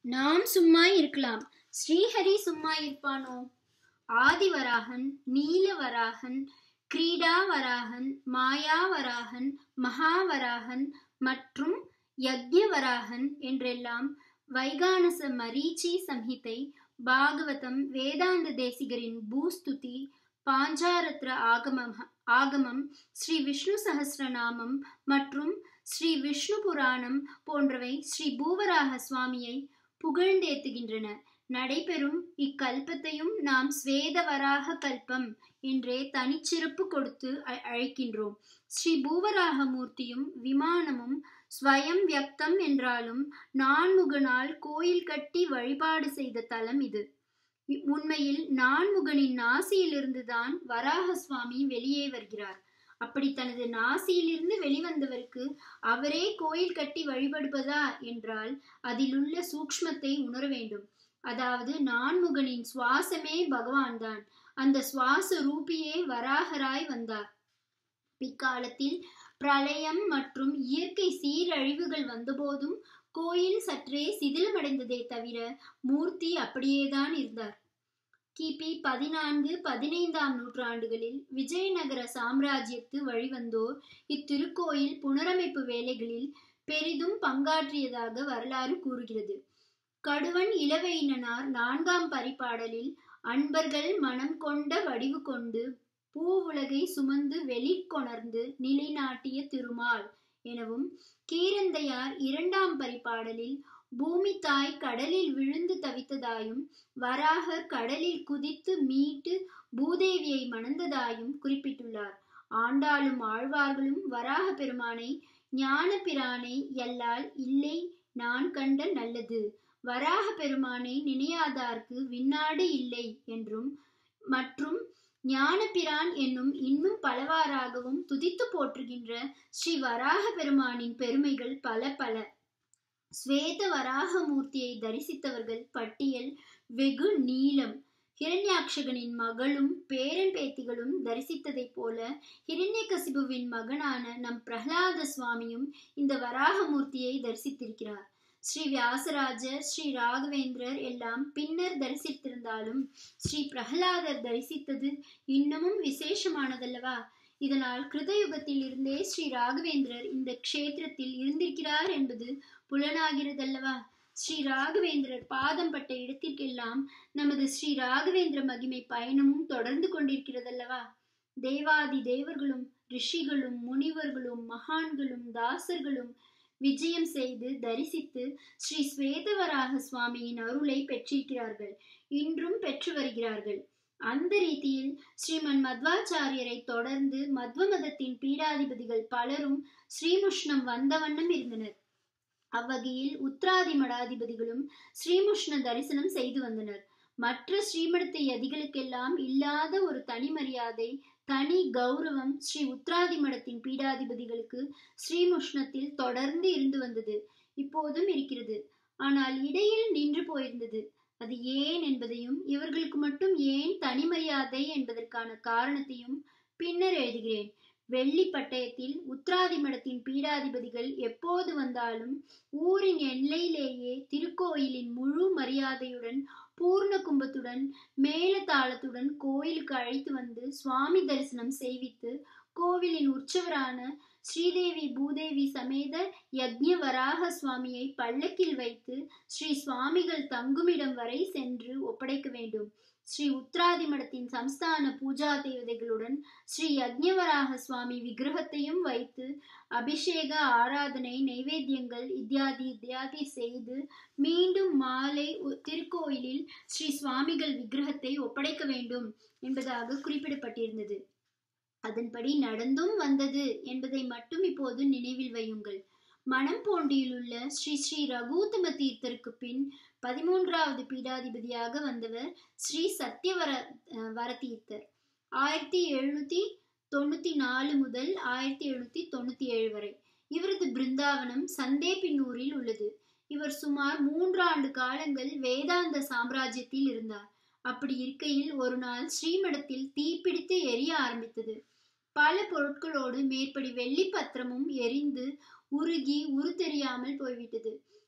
நாம் சும்மா இருக்கலாம் ஸ்ரீஹரி சும்மா இருப்பானோ ஆதிவராகன் நீலவராகன் கிரீடாவராகன் மாயாவராகன் மகாவராகன் மற்றும் யக்ஞவராகன் என்றெல்லாம் வைகானச மரீச்சி சம்ஹிதை பாகவதம் வேதாந்த தேசிகரின் பூஸ்துதி பாஞ்சாரத்ர ஆகமம் ஆகமம் ஸ்ரீ விஷ்ணு சஹஸ்ரநாமம் மற்றும் ஸ்ரீ விஷ்ணு புராணம் போன்றவை ஸ்ரீ பூவராக சுவாமியை புகழ்ந்தேத்துகின்றன நடைபெறும் இக்கல்பத்தையும் நாம் ஸ்வேதவராக கல்பம் என்றே தனிச்சிறப்பு கொடுத்து அ- அழைக்கின்றோம் ஸ்ரீ பூவராக மூர்த்தியும் விமானமும் ஸ்வயம் வியக்தம் என்றாலும் நான்முகனால் கோயில் கட்டி வழிபாடு செய்த தலம் இது இ- உண்மையில் நான்முகனின் நாசியிலிருந்துதான் வராக சுவாமி வெளியே வருகிறார் அப்படி தனது நாசியிலிருந்து வெளிவந்தவருக்கு அவரே கோயில் கட்டி வழிபடுவதா என்றால் அதிலுள்ள சூக்ஷ்மத்தை உணர வேண்டும் அதாவது நான்முகனின் சுவாசமே பகவான் தான் அந்த சுவாச ரூபியே வராகராய் வந்தார் பிற்காலத்தில் பிரளயம் மற்றும் இயற்கை சீரழிவுகள் வந்தபோதும் கோயில் சற்றே சிதிலமடைந்ததே தவிர மூர்த்தி அப்படியேதான் இருந்தார் கிபி பதினான்கு பதினைந்தாம் நூற்றாண்டுகளில் விஜயநகர சாம்ராஜ்யத்து வழிவந்தோர் இத்திருக்கோயில் புனரமைப்பு வேலைகளில் பெரிதும் பங்காற்றியதாக வரலாறு கூறுகிறது கடுவன் இளவையினனார் நான்காம் பரிபாடலில் அன்பர்கள் மனம் கொண்ட வடிவு கொண்டு பூவுலகை சுமந்து வெளிக்கொணர்ந்து நிலைநாட்டிய திருமால் எனவும் கீரந்தையார் இரண்டாம் பரிபாடலில் பூமி தாய் கடலில் விழுந்து தவித்ததாயும் வராகர் கடலில் குதித்து மீட்டு பூதேவியை மணந்ததாயும் குறிப்பிட்டுள்ளார் ஆண்டாளும் ஆழ்வார்களும் வராக பெருமானை ஞான பிரானை எல்லால் இல்லை நான் கண்ட நல்லது வராக பெருமானை நினையாதார்க்கு விண்ணாடு இல்லை என்றும் மற்றும் ஞானபிரான் என்னும் இன்னும் பலவாறாகவும் துதித்து போற்றுகின்ற ஸ்ரீ வராக பெருமானின் பெருமைகள் பல பல ஸ்வேத வராக மூர்த்தியை தரிசித்தவர்கள் பட்டியல் வெகு நீளம் ஹிரண்யாக்ஷகனின் மகளும் பேரன் பேத்திகளும் தரிசித்ததைப் போல ஹிரண்யகசிபுவின் மகனான நம் பிரகலாத சுவாமியும் இந்த வராக மூர்த்தியை தரிசித்திருக்கிறார் ஸ்ரீ வியாசராஜர் ஸ்ரீ ராகவேந்திரர் எல்லாம் பின்னர் தரிசித்திருந்தாலும் ஸ்ரீ பிரகலாதர் தரிசித்தது இன்னமும் விசேஷமானதல்லவா இதனால் கிருதயுகத்தில் இருந்தே ஸ்ரீ ராகவேந்திரர் இந்த க்ஷேத்திரத்தில் இருந்திருக்கிறார் என்பது புலனாகிறதல்லவா ஸ்ரீ ராகவேந்திரர் பாதம் பட்ட இடத்திற்கெல்லாம் நமது ஸ்ரீ ராகவேந்திர மகிமை பயணமும் தொடர்ந்து கொண்டிருக்கிறதல்லவா தேவாதி தேவர்களும் ரிஷிகளும் முனிவர்களும் மகான்களும் தாசர்களும் விஜயம் செய்து தரிசித்து ஸ்ரீ ஸ்வேதவராக சுவாமியின் அருளை பெற்றிருக்கிறார்கள் இன்றும் பெற்று வருகிறார்கள் அந்த ரீதியில் ஸ்ரீமன் மத்வாச்சாரியரை தொடர்ந்து மத்வ மதத்தின் பீடாதிபதிகள் பலரும் ஸ்ரீமுஷ்ணம் வந்த வண்ணம் இருந்தனர் அவ்வகையில் உத்ராதி மடாதிபதிகளும் ஸ்ரீமுஷ்ண தரிசனம் செய்து வந்தனர் மற்ற ஸ்ரீமடத்தை யதிகளுக்கெல்லாம் இல்லாத ஒரு தனி மரியாதை தனி கௌரவம் ஸ்ரீ உத்ராதி மடத்தின் பீடாதிபதிகளுக்கு ஸ்ரீமுஷ்ணத்தில் தொடர்ந்து இருந்து வந்தது இப்போதும் இருக்கிறது ஆனால் இடையில் நின்று போயிருந்தது அது ஏன் என்பதையும் இவர்களுக்கு மட்டும் ஏன் தனி மரியாதை என்பதற்கான காரணத்தையும் பின்னர் எழுதுகிறேன் வெள்ளி பட்டயத்தில் உத்ராதி மடத்தின் பீடாதிபதிகள் எப்போது வந்தாலும் ஊரின் எல்லையிலேயே திருக்கோயிலின் முழு மரியாதையுடன் பூர்ண கும்பத்துடன் மேலதாளத்துடன் கோயிலுக்கு அழைத்து வந்து சுவாமி தரிசனம் செய்வித்து கோவிலின் உற்சவரான ஸ்ரீதேவி பூதேவி சமேத யக்ஞ வராக சுவாமியை பல்லக்கில் வைத்து ஸ்ரீ சுவாமிகள் தங்குமிடம் வரை சென்று ஒப்படைக்க வேண்டும் ஸ்ரீ உத்ராதி மடத்தின் சம்ஸ்தான பூஜா தேவதைகளுடன் ஸ்ரீ யக்ஞவராக சுவாமி விக்கிரகத்தையும் வைத்து அபிஷேக ஆராதனை நைவேத்தியங்கள் இத்தியாதி இத்தியாதி செய்து மீண்டும் மாலை உ- திருக்கோயிலில் ஸ்ரீ சுவாமிகள் விக்கிரகத்தை ஒப்படைக்க வேண்டும் என்பதாக குறிப்பிடப்பட்டிருந்தது அதன்படி நடந்தும் வந்தது என்பதை மட்டும் இப்போது நினைவில் வையுங்கள் மணம்போண்டியில் உள்ள ஸ்ரீ ஸ்ரீ ரகுத்தம தீர்த்தருக்கு பின் பதிமூன்றாவது பீடாதிபதியாக வந்தவர் ஸ்ரீ சத்யவர அஹ், வரதீர்த்தர் ஆயிரத்தி எழுநூத்தி தொண்ணூத்தி நாலு முதல் ஆயிரத்தி எழுநூத்தி தொண்ணூத்தி ஏழு வரை இவரது பிருந்தாவனம் சந்தேபின்னூரில் உள்ளது இவர் சுமார் மூன்றாண்டு காலங்கள் வேதாந்த சாம்ராஜ்யத்தில் இருந்தார் அப்படி இருக்கையில் ஒரு நாள் ஸ்ரீமடத்தில் தீப்பிடித்து எரிய ஆரம்பித்தது பல பொருட்களோடு மேற்படி வெள்ளி பத்திரமும் எரிந்து உருகி உரு தெரியாமல் போய்விட்டது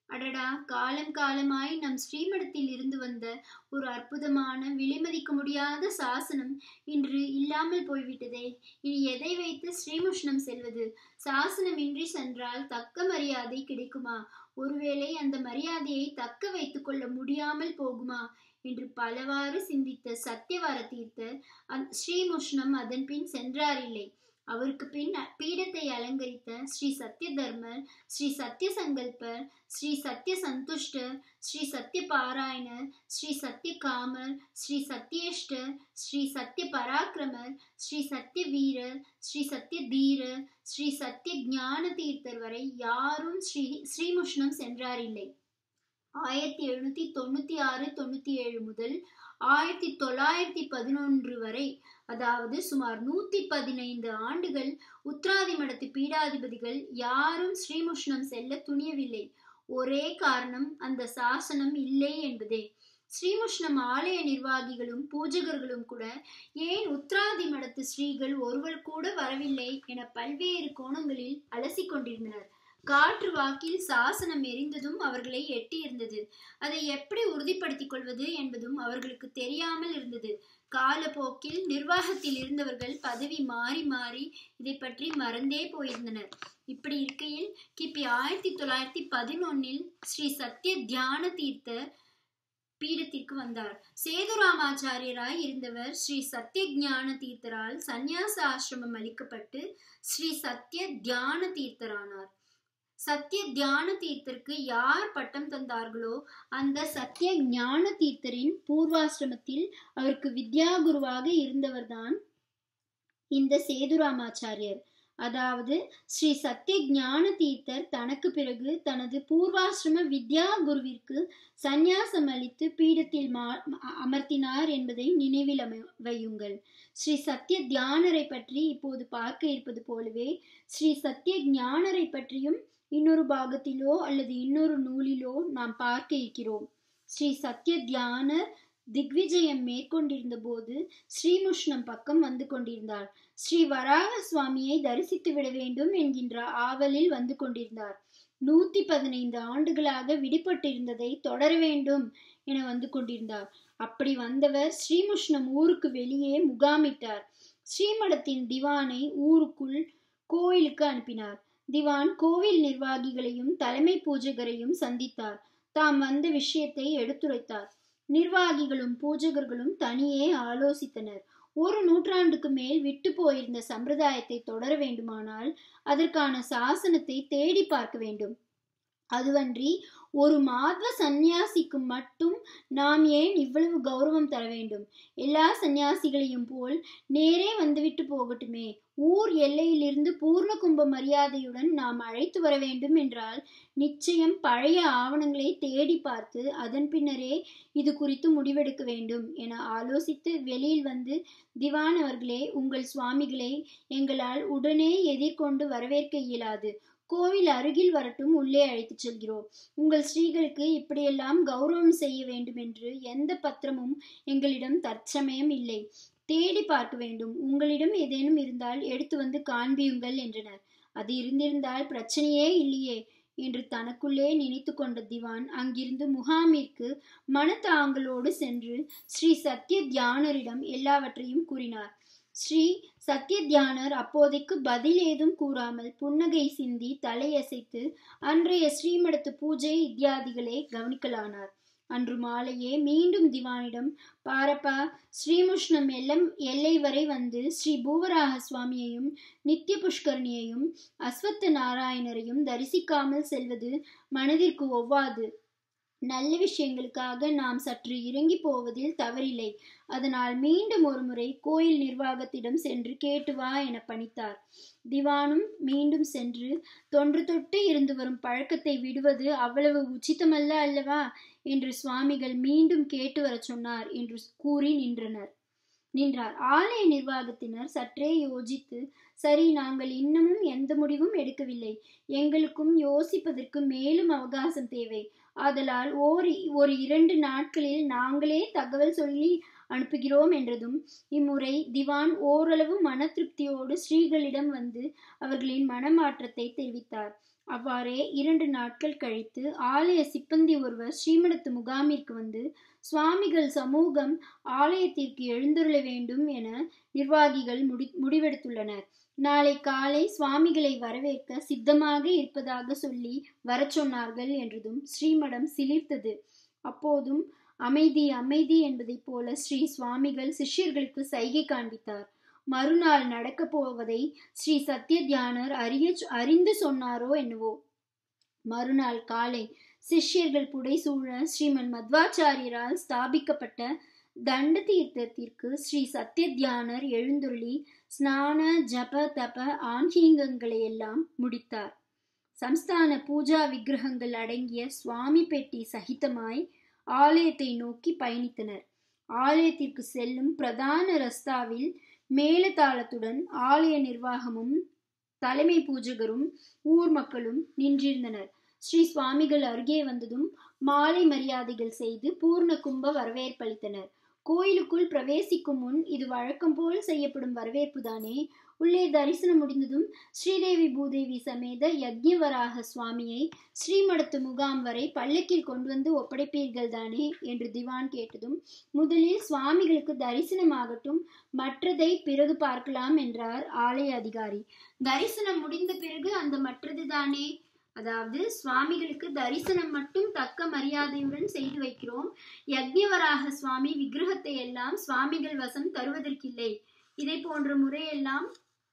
அடடா காலம் காலமாய் நம் ஸ்ரீமடத்தில் இருந்து வந்த ஒரு அற்புதமான விலைமதிக்க முடியாத சாசனம் இன்று இல்லாமல் போய்விட்டதே இனி எதை வைத்து ஸ்ரீமுஷ்ணம் செல்வது சாசனம் இன்றி சென்றால் தக்க மரியாதை கிடைக்குமா ஒருவேளை அந்த மரியாதையை தக்க வைத்துக் கொள்ள முடியாமல் போகுமா என்று பலவாறு சிந்தித்த சத்தியவார தீர்த்தர் அந் ஸ்ரீமுஷ்ணம் அதன் பின் சென்றாரில்லை அவருக்கு பின் பீடத்தை அலங்கரித்த ஸ்ரீ சத்ய தர்மர் ஸ்ரீ சத்ய சங்கல்பர் ஸ்ரீ சத்ய சந்துஷ்டர் ஸ்ரீ சத்ய பாராயணர் ஸ்ரீ சத்ய காமர் ஸ்ரீ சத்யேஷ்டர் ஸ்ரீ சத்ய பராக்கிரமர் ஸ்ரீ சத்ய வீரர் ஸ்ரீ சத்ய தீரர் ஸ்ரீ சத்ய ஞான தீர்த்தர் வரை யாரும் ஸ்ரீ ஸ்ரீமுஷ்ணம் சென்றாரில்லை ஆயிரத்தி எழுநூத்தி தொண்ணூத்தி ஆறு தொண்ணூத்தி ஏழு முதல் ஆயிரத்தி தொள்ளாயிரத்தி பதினொன்று வரை அதாவது சுமார் நூத்தி பதினைந்து ஆண்டுகள் உத்ராதி மடத்து பீடாதிபதிகள் யாரும் ஸ்ரீமுஷ்ணம் செல்ல துணியவில்லை ஒரே காரணம் அந்த சாசனம் இல்லை என்பதே ஸ்ரீமுஷ்ணம் ஆலய நிர்வாகிகளும் பூஜகர்களும் கூட ஏன் உத்ராதி மடத்து ஸ்ரீகள் ஒருவர் கூட வரவில்லை என பல்வேறு கோணங்களில் அலசிக் கொண்டிருந்தனர் காற்று வாக்கில் சாசனம் எரிந்ததும் அவர்களை எட்டியிருந்தது அதை எப்படி உறுதிப்படுத்திக் கொள்வது என்பதும் அவர்களுக்கு தெரியாமல் இருந்தது காலப்போக்கில் நிர்வாகத்தில் இருந்தவர்கள் பதவி மாறி மாறி இதை பற்றி மறந்தே போயிருந்தனர் இப்படி இருக்கையில் கிபி ஆயிரத்தி தொள்ளாயிரத்தி பதினொன்னில் ஸ்ரீ சத்ய தியான தீர்த்தர் பீடத்திற்கு வந்தார் சேதுராமாச்சாரியராய் இருந்தவர் ஸ்ரீ சத்ய ஞான தீர்த்தரால் சந்நியாச ஆசிரமம் அளிக்கப்பட்டு ஸ்ரீ சத்ய தியான தீர்த்தரானார் சத்திய தியான தீர்த்தருக்கு யார் பட்டம் தந்தார்களோ அந்த சத்திய ஞான தீர்த்தரின் பூர்வாசிரமத்தில் அவருக்கு வித்யா குருவாக இருந்தவர்தான் இந்த சேதுராமாச்சாரியர் அதாவது ஸ்ரீ சத்திய ஞான தீர்த்தர் தனக்கு பிறகு தனது பூர்வாசிரம வித்யா குருவிற்கு சந்நியாசம் அளித்து பீடத்தில் அமர்த்தினார் என்பதை நினைவில் வையுங்கள் ஸ்ரீ சத்திய தியானரை பற்றி இப்போது பார்க்க இருப்பது போலவே ஸ்ரீ சத்திய ஞானரை பற்றியும் இன்னொரு பாகத்திலோ அல்லது இன்னொரு நூலிலோ நாம் பார்க்க இருக்கிறோம் ஸ்ரீ சத்ய தியானர் திக்விஜயம் மேற்கொண்டிருந்த போது ஸ்ரீமுஷ்ணம் பக்கம் வந்து கொண்டிருந்தார் ஸ்ரீ வராக சுவாமியை தரிசித்து விட வேண்டும் என்கின்ற ஆவலில் வந்து கொண்டிருந்தார் நூத்தி பதினைந்து ஆண்டுகளாக விடுபட்டிருந்ததை தொடர வேண்டும் என வந்து கொண்டிருந்தார் அப்படி வந்தவர் ஸ்ரீமுஷ்ணம் ஊருக்கு வெளியே முகாமிட்டார் ஸ்ரீமடத்தின் திவானை ஊருக்குள் கோயிலுக்கு அனுப்பினார் திவான் கோவில் நிர்வாகிகளையும் தலைமை பூஜகரையும் சந்தித்தார் தாம் வந்த விஷயத்தை எடுத்துரைத்தார் நிர்வாகிகளும் பூஜகர்களும் தனியே ஆலோசித்தனர் ஒரு நூற்றாண்டுக்கு மேல் விட்டு போயிருந்த சம்பிரதாயத்தை தொடர வேண்டுமானால் அதற்கான சாசனத்தை தேடி பார்க்க வேண்டும் அதுவன்றி ஒரு மாதவ சந்நியாசிக்கு மட்டும் நாம் ஏன் இவ்வளவு கௌரவம் தர வேண்டும் எல்லா சந்நியாசிகளையும் போல் நேரே வந்துவிட்டு போகட்டுமே ஊர் எல்லையிலிருந்து பூர்ண கும்ப மரியாதையுடன் நாம் அழைத்து வர வேண்டும் என்றால் நிச்சயம் பழைய ஆவணங்களை தேடி பார்த்து அதன் பின்னரே இது குறித்து முடிவெடுக்க வேண்டும் என ஆலோசித்து வெளியில் வந்து திவான் அவர்களே உங்கள் சுவாமிகளை எங்களால் உடனே எதிர்கொண்டு வரவேற்க இயலாது கோவில் அருகில் வரட்டும் உள்ளே அழைத்துச் செல்கிறோம் உங்கள் ஸ்ரீகளுக்கு இப்படியெல்லாம் கௌரவம் செய்ய வேண்டும் என்று எந்த பத்திரமும் எங்களிடம் தற்சமயம் இல்லை தேடி பார்க்க வேண்டும் உங்களிடம் ஏதேனும் இருந்தால் எடுத்து வந்து காண்பியுங்கள் என்றனர் அது இருந்திருந்தால் பிரச்சனையே இல்லையே என்று தனக்குள்ளே நினைத்து கொண்ட திவான் அங்கிருந்து முகாமிற்கு மனத்தாங்களோடு சென்று ஸ்ரீ சத்ய தியானரிடம் எல்லாவற்றையும் கூறினார் ஸ்ரீ சத்ய தியானர் அப்போதைக்கு பதில் ஏதும் கூறாமல் புன்னகை சிந்தி தலையசைத்து அன்றைய ஸ்ரீமடத்து பூஜை இத்தியாதிகளை கவனிக்கலானார் அன்று மாலையே மீண்டும் திவானிடம் பாரப்பா ஸ்ரீமுஷ்ணம் எல்லம் எல்லை வரை வந்து ஸ்ரீ பூவராக சுவாமியையும் நித்திய புஷ்கரணியையும் அஸ்வத்த நாராயணரையும் தரிசிக்காமல் செல்வது மனதிற்கு ஒவ்வாது நல்ல விஷயங்களுக்காக நாம் சற்று இறங்கி போவதில் தவறில்லை அதனால் மீண்டும் ஒரு முறை கோயில் நிர்வாகத்திடம் சென்று கேட்டு வா என பணித்தார் திவானும் மீண்டும் சென்று தொன்று தொட்டு இருந்து வரும் பழக்கத்தை விடுவது அவ்வளவு உச்சிதமல்ல அல்லவா என்று சுவாமிகள் மீண்டும் கேட்டு வரச் சொன்னார் என்று கூறி நின்றனர் நின்றார் ஆலய நிர்வாகத்தினர் சற்றே யோசித்து சரி நாங்கள் இன்னமும் எந்த முடிவும் எடுக்கவில்லை எங்களுக்கும் யோசிப்பதற்கு மேலும் அவகாசம் தேவை ஆதலால் ஓர் ஒரு இரண்டு நாட்களில் நாங்களே தகவல் சொல்லி அனுப்புகிறோம் என்றதும் இம்முறை திவான் ஓரளவு மன திருப்தியோடு ஸ்ரீகளிடம் வந்து அவர்களின் மனமாற்றத்தை தெரிவித்தார் அவ்வாறே இரண்டு நாட்கள் கழித்து ஆலய சிப்பந்தி ஒருவர் ஸ்ரீமடத்து முகாமிற்கு வந்து சுவாமிகள் சமூகம் ஆலயத்திற்கு எழுந்துருள வேண்டும் என நிர்வாகிகள் முடி முடிவெடுத்துள்ளனர் நாளை காலை சுவாமிகளை வரவேற்க சித்தமாக இருப்பதாக சொல்லி வரச் சொன்னார்கள் என்றதும் ஸ்ரீமடம் சிலிர்த்தது அப்போதும் அமைதி அமைதி என்பதைப் போல ஸ்ரீ சுவாமிகள் சிஷ்யர்களுக்கு சைகை காண்பித்தார் மறுநாள் நடக்கப் போவதை ஸ்ரீ சத்ய தியானர் அறிய அறிந்து சொன்னாரோ என்னவோ மறுநாள் காலை சிஷ்யர்கள் புடைசூழ ஸ்ரீமன் மத்வாச்சாரியரால் ஸ்தாபிக்கப்பட்ட தண்ட தீர்த்தத்திற்கு ஸ்ரீ சத்ய தியானர் எழுந்துருளி ஸ்நான ஜப தப ஆன்மீகங்களை எல்லாம் முடித்தார் சம்ஸ்தான பூஜா விக்கிரகங்கள் அடங்கிய சுவாமி பெட்டி சகிதமாய் ஆலயத்தை நோக்கி பயணித்தனர் ஆலயத்திற்கு செல்லும் பிரதான ரஸ்தாவில் மேலதாளத்துடன் ஆலய நிர்வாகமும் தலைமை பூஜகரும் ஊர் மக்களும் நின்றிருந்தனர் ஸ்ரீ சுவாமிகள் அருகே வந்ததும் மாலை மரியாதைகள் செய்து பூர்ண கும்ப வரவேற்பளித்தனர் கோயிலுக்குள் பிரவேசிக்கும் முன் இது வழக்கம் போல் செய்யப்படும் வரவேற்பு தானே உள்ளே தரிசனம் முடிந்ததும் ஸ்ரீதேவி பூதேவி சமேத யக்ஞவராக சுவாமியை ஸ்ரீமடத்து முகாம் வரை பல்லக்கில் கொண்டு வந்து ஒப்படைப்பீர்கள் தானே என்று திவான் கேட்டதும் முதலில் சுவாமிகளுக்கு தரிசனமாகட்டும் மற்றதை பிறகு பார்க்கலாம் என்றார் ஆலய அதிகாரி தரிசனம் முடிந்த பிறகு அந்த மற்றது தானே அதாவது சுவாமிகளுக்கு தரிசனம் மட்டும் தக்க மரியாதையுடன் செய்து வைக்கிறோம் யக்ஞவராக சுவாமி விக்கிரகத்தை எல்லாம் சுவாமிகள் வசம் தருவதற்கில்லை இதை போன்ற முறையெல்லாம்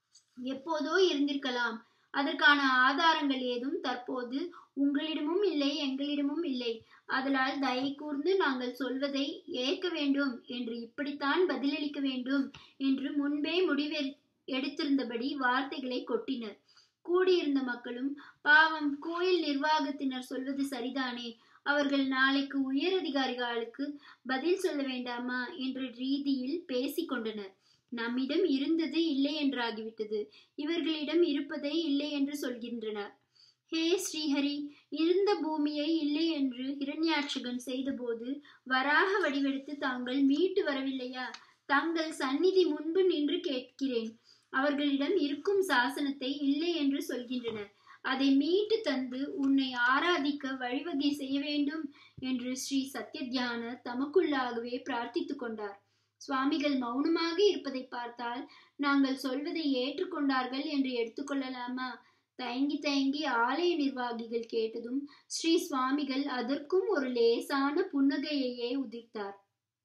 எப்போதோ இருந்திருக்கலாம் அதற்கான ஆதாரங்கள் ஏதும் தற்போது உங்களிடமும் இல்லை எங்களிடமும் இல்லை அதனால் தயை கூர்ந்து நாங்கள் சொல்வதை ஏற்க வேண்டும் என்று இப்படித்தான் பதிலளிக்க வேண்டும் என்று முன்பே முடிவெ எடுத்திருந்தபடி வார்த்தைகளை கொட்டினர் கூடியிருந்த மக்களும் பாவம் கோயில் நிர்வாகத்தினர் சொல்வது சரிதானே அவர்கள் நாளைக்கு உயர் அதிகாரிகளுக்கு பதில் சொல்ல வேண்டாமா என்ற ரீதியில் பேசிக் கொண்டனர் நம்மிடம் இருந்தது இல்லை என்றாகிவிட்டது இவர்களிடம் இருப்பதை இல்லை என்று சொல்கின்றனர் ஹே ஸ்ரீஹரி இருந்த பூமியை இல்லை என்று இரண்யாட்சகன் செய்தபோது வராக வடிவெடுத்து தாங்கள் மீட்டு வரவில்லையா தங்கள் சந்நிதி முன்பு நின்று கேட்கிறேன் அவர்களிடம் இருக்கும் சாசனத்தை இல்லை என்று சொல்கின்றனர் அதை மீட்டு தந்து உன்னை ஆராதிக்க வழிவகை செய்ய வேண்டும் என்று ஸ்ரீ சத்யத்தியானர் தமக்குள்ளாகவே பிரார்த்தித்துக் கொண்டார் சுவாமிகள் மௌனமாக இருப்பதை பார்த்தால் நாங்கள் சொல்வதை ஏற்றுக்கொண்டார்கள் என்று எடுத்துக்கொள்ளலாமா தயங்கி தயங்கி ஆலய நிர்வாகிகள் கேட்டதும் ஸ்ரீ சுவாமிகள் அதற்கும் ஒரு லேசான புன்னகையையே உதிர்த்தார்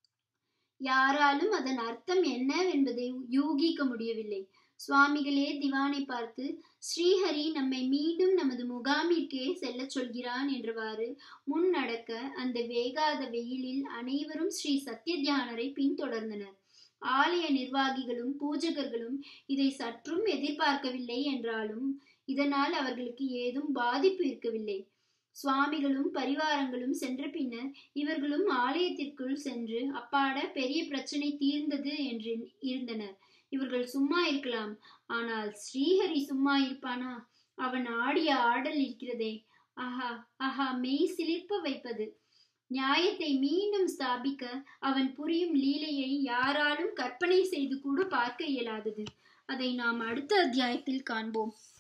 யாராலும் அதன் அர்த்தம் என்ன என்பதை யூகிக்க முடியவில்லை சுவாமிகளே திவானை பார்த்து ஸ்ரீஹரி நம்மை மீண்டும் நமது முகாமிற்கே செல்லச் சொல்கிறான் என்றவாறு முன் நடக்க அந்த வேகாத வெயிலில் அனைவரும் ஸ்ரீ சத்யத்தியானரை பின்தொடர்ந்தனர் ஆலய நிர்வாகிகளும் பூஜகர்களும் இதை சற்றும் எதிர்பார்க்கவில்லை என்றாலும் இதனால் அவர்களுக்கு ஏதும் பாதிப்பு இருக்கவில்லை சுவாமிகளும் பரிவாரங்களும் சென்ற பின்னர் இவர்களும் ஆலயத்திற்குள் சென்று அப்பாட பெரிய பிரச்சனை தீர்ந்தது என்று இருந்தனர் இவர்கள் சும்மா இருக்கலாம் ஆனால் ஸ்ரீஹரி சும்மா இருப்பானா அவன் ஆடிய ஆடல் இருக்கிறதே ஆஹா ஆஹா மெய் சிலிர்ப்ப வைப்பது நியாயத்தை மீண்டும் ஸ்தாபிக்க அவன் புரியும் லீலையை யாராலும் கற்பனை செய்து கூட பார்க்க இயலாதது அதை நாம் அடுத்த அத்தியாயத்தில் காண்போம்